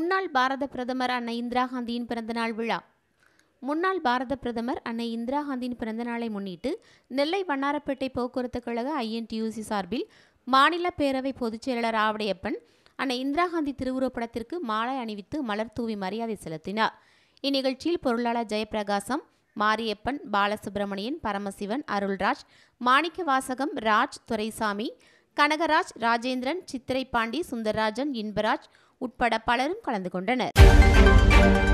முன்னாள் பாரத பிரதமர் அன்னை இந்திரா காந்தியின் பிறந்தநாள் விழா முன்னாள் பாரத பிரதமர் அன்னை இந்திரா காந்தியின் பிறந்தநாளை முன்னிட்டு நெல்லை வண்ணாரப்பேட்டை போக்குவரத்து கழக ஐஎன்டியூசி சார்பில் மாநில பேரவை பொதுச் செயலாளர் ஆவடையப்பன் அன்னை இந்திரா காந்தி திருவுருவப்படத்திற்கு மாலை அணிவித்து மலர் தூவி மரியாதை செலுத்தினார் இந்நிகழ்ச்சியில் பொருளாளர் ஜெயப்பிரகாசம் மாரியப்பன் பாலசுப்பிரமணியன் பரமசிவன் அருள்ராஜ் மாணிக்க வாசகம் ராஜ் துரைசாமி கனகராஜ் ராஜேந்திரன் சித்திரை பாண்டி சுந்தரராஜன் இன்பராஜ் உட்பட பலரும் கலந்து கொண்டனர்